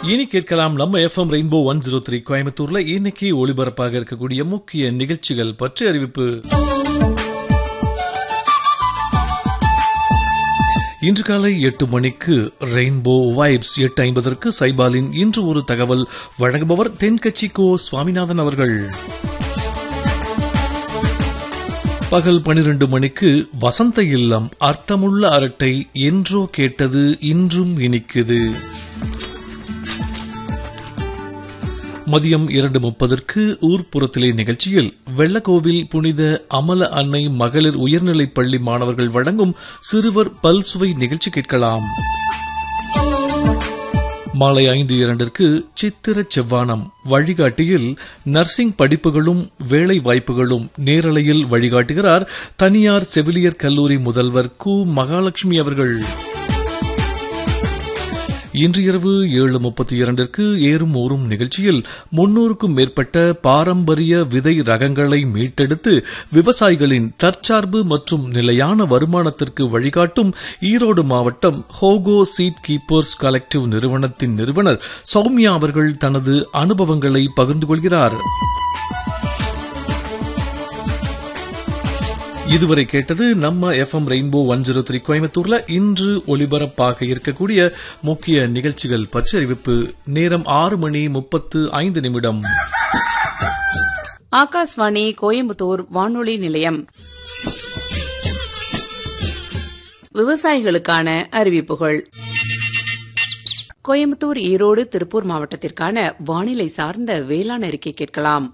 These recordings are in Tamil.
இனி கேட்கலாம் நம்ம FM rainbow one zero three கோயம்புத்தூர்ல இன்னைக்கு ஒளிபரப்பாக இருக்கக்கூடிய முக்கிய நிகழ்ச்சிகள் பற்றி அறிவிப்பு இன்று காலை எட்டு மணிக்கு ரெயின்போ வைப்ஸ் எட்டு ஐம்பதற்கு சைபாலின் இன்று ஒரு தகவல் வழங்குபவர் தென்கட்சி கோ சுவாமிநாதன் அவர்கள் பகல் பனிரெண்டு மணிக்கு வசந்த இல்லம் அர்த்தமுள்ள அரட்டை என்றோ கேட்டது இன்றும் இனிக்குது மதியம் இரண்டு முப்பதற்கு ஊர்ப்புறத்திலே நிகழ்ச்சியில் வெள்ளக்கோவில் புனித அமல அன்னை மகளிர் உயர்நிலைப் பள்ளி மாணவர்கள் வழங்கும் சிறுவர் பல்சுவை நிகழ்ச்சி கேட்கலாம் மாலை ஐந்து இரண்டிற்கு சித்திர செவ்வானம் வழிகாட்டியில் நர்சிங் படிப்புகளும் வேலை வாய்ப்புகளும் நேரலையில் வழிகாட்டுகிறார் தனியார் செவிலியர் கல்லூரி முதல்வர் கு மகாலட்சுமி அவர்கள் இன்று இரவு ஏழு முப்பத்தி இரண்டிற்கு ஏறும் ஊறும் நிகழ்ச்சியில் முன்னூறுக்கும் மேற்பட்ட பாரம்பரிய விதை ரகங்களை மீட்டெடுத்து விவசாயிகளின் தற்சார்பு மற்றும் நிலையான வருமானத்திற்கு வழிகாட்டும் ஈரோடு மாவட்டம் ஹோகோ சீட் கீப்பர்ஸ் கலெக்டிவ் நிறுவனத்தின் நிறுவனர் சௌமியா அவர்கள் தனது அனுபவங்களை பகிர்ந்து கொள்கிறார் இதுவரை கேட்டது நம்ம FM rainbow one zero three கோயம்புத்தூர்ல இன்று ஒலிபரப்பாக இருக்கக்கூடிய முக்கிய நிகழ்ச்சிகள் பற்றி அறிவிப்பு நேரம் ஆறு மணி முப்பத்து ஐந்து நிமிடம் ஆகாஷ்வாணி கோயம்புத்தூர் வானொலி நிலையம் விவசாயிகளுக்கான அறிவிப்புகள் கோயம்புத்தூர் ஈரோடு திருப்பூர் மாவட்டத்திற்கான வானிலை சார்ந்த வேளாண் அறிக்கை கேட்கலாம்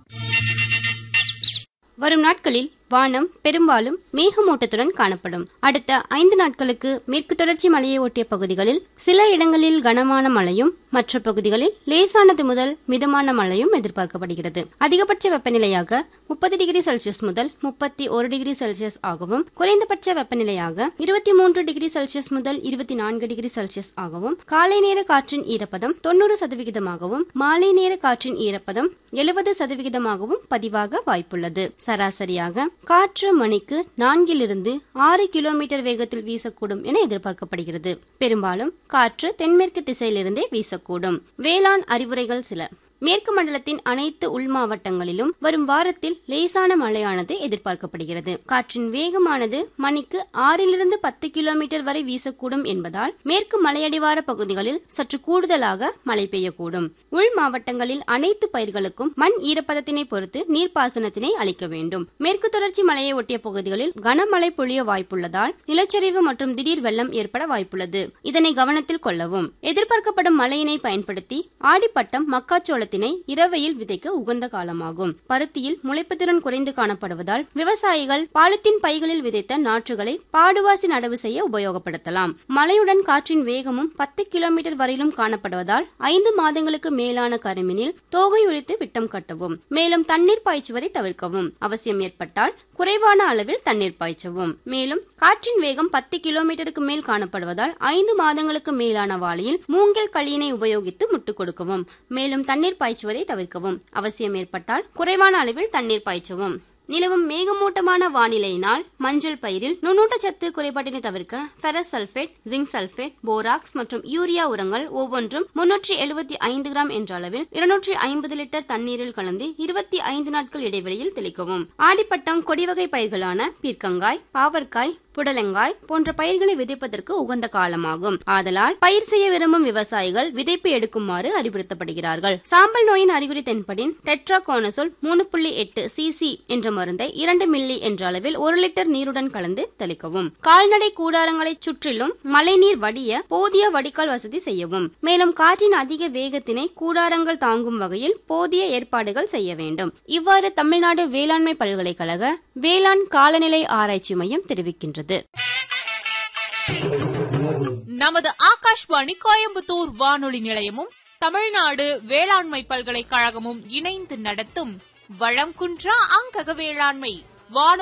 வரும் நாட்களில் வானம் பெரும்பாலும் மேகமூட்டத்துடன் காணப்படும் அடுத்த ஐந்து நாட்களுக்கு மேற்கு தொடர்ச்சி மலையை ஒட்டிய பகுதிகளில் சில இடங்களில் கனமான மழையும் மற்ற பகுதிகளில் லேசானது முதல் மிதமான மழையும் எதிர்பார்க்கப்படுகிறது அதிகபட்ச வெப்பநிலையாக முப்பது டிகிரி செல்சியஸ் முதல் முப்பத்தி ஒரு டிகிரி செல்சியஸ் ஆகவும் குறைந்தபட்ச வெப்பநிலையாக இருபத்தி மூன்று டிகிரி செல்சியஸ் முதல் இருபத்தி நான்கு டிகிரி செல்சியஸ் ஆகவும் காலை நேர காற்றின் ஈரப்பதம் தொண்ணூறு சதவிகிதமாகவும் மாலை நேர காற்றின் ஈரப்பதம் எழுபது சதவிகிதமாகவும் பதிவாக வாய்ப்புள்ளது சராசரியாக காற்று மணிக்கு நான்கிலிருந்து ஆறு கிலோமீட்டர் வேகத்தில் வீசக்கூடும் என எதிர்பார்க்கப்படுகிறது பெரும்பாலும் காற்று தென்மேற்கு திசையிலிருந்தே வீசக்கூடும் வேளாண் அறிவுரைகள் சில மேற்கு மண்டலத்தின் அனைத்து உள் மாவட்டங்களிலும் வரும் வாரத்தில் லேசான மழையானது எதிர்பார்க்கப்படுகிறது காற்றின் வேகமானது மணிக்கு ஆறிலிருந்து பத்து கிலோமீட்டர் வரை வீசக்கூடும் என்பதால் மேற்கு மலையடிவார பகுதிகளில் சற்று கூடுதலாக மழை பெய்யக்கூடும் உள் மாவட்டங்களில் அனைத்து பயிர்களுக்கும் மண் ஈரப்பதத்தினை பொறுத்து நீர்ப்பாசனத்தினை அளிக்க வேண்டும் மேற்கு தொடர்ச்சி மலையை ஒட்டிய பகுதிகளில் கனமழை பொழிய வாய்ப்புள்ளதால் நிலச்சரிவு மற்றும் திடீர் வெள்ளம் ஏற்பட வாய்ப்புள்ளது இதனை கவனத்தில் கொள்ளவும் எதிர்பார்க்கப்படும் மழையினை பயன்படுத்தி ஆடிப்பட்டம் மக்காச்சோளத்தை பருவத்தினை இரவையில் விதைக்க உகந்த காலமாகும் பருத்தியில் முளைப்பு திறன் குறைந்து காணப்படுவதால் விவசாயிகள் பாலித்தீன் பைகளில் விதைத்த நாற்றுகளை பாடுவாசி நடவு செய்ய உபயோகப்படுத்தலாம் மழையுடன் காற்றின் வேகமும் பத்து கிலோமீட்டர் வரையிலும் காணப்படுவதால் ஐந்து மாதங்களுக்கு மேலான கருமினில் தோகை உரித்து விட்டம் கட்டவும் மேலும் தண்ணீர் பாய்ச்சுவதை தவிர்க்கவும் அவசியம் ஏற்பட்டால் குறைவான அளவில் தண்ணீர் பாய்ச்சவும் மேலும் காற்றின் வேகம் பத்து கிலோமீட்டருக்கு மேல் காணப்படுவதால் ஐந்து மாதங்களுக்கு மேலான வாளியில் மூங்கில் களியினை உபயோகித்து முட்டுக் கொடுக்கவும் மேலும் தண்ணீர் பாய்ச்சுவதை தவிர்க்கவும் அவசியம் ஏற்பட்டால் குறைவான அளவில் தண்ணீர் பாய்ச்சவும் நிலவும் மேகமூட்டமான வானிலையினால் மஞ்சள் பயிரில் நுண்ணூட்டச்சத்து குறைபாட்டினை தவிர்க்க ferrous sulphate zinc sulphate borax மற்றும் யூரியா உரங்கள் ஒவ்வொன்றும் முன்னூற்றி எழுபத்தி ஐந்து கிராம் என்ற அளவில் இருநூற்றி ஐம்பது லிட்டர் தண்ணீரில் கலந்து இருபத்தி ஐந்து நாட்கள் இடைவெளியில் தெளிக்கவும் ஆடிப்பட்டம் கொடிவகை பயிர்களான பீர்க்கங்காய் பாவற்காய் புடலங்காய் போன்ற பயிர்களை விதைப்பதற்கு உகந்த காலமாகும் ஆதலால் பயிர் செய்ய விரும்பும் விவசாயிகள் விதைப்பு எடுக்குமாறு அறிவுறுத்தப்படுகிறார்கள் சாம்பல் நோயின் அறிகுறி தென்படின் டெட்ராகோனசோல் மூணு புள்ளி எட்டு சிசி என்ற மருந்தை இரண்டு மில்லி என்ற அளவில் ஒரு லிட்டர் நீருடன் கலந்து தெளிக்கவும் கால்நடை கூடாரங்களை சுற்றிலும் மழைநீர் வடிய போதிய வடிகால் வசதி செய்யவும் மேலும் காற்றின் அதிக வேகத்தினை கூடாரங்கள் தாங்கும் வகையில் போதிய ஏற்பாடுகள் செய்ய வேண்டும் இவ்வாறு தமிழ்நாடு வேளாண்மை பல்கலைக்கழக வேளாண் காலநிலை ஆராய்ச்சி மையம் தெரிவிக்கின்றது நமது ஆகாஷ்வாணி கோயம்புத்தூர் வானொலி நிலையமும் தமிழ்நாடு வேளாண்மை பல்கலைக்கழகமும் இணைந்து நடத்தும் வளம் குன்றா அங்கக வேளாண்மை வானொலி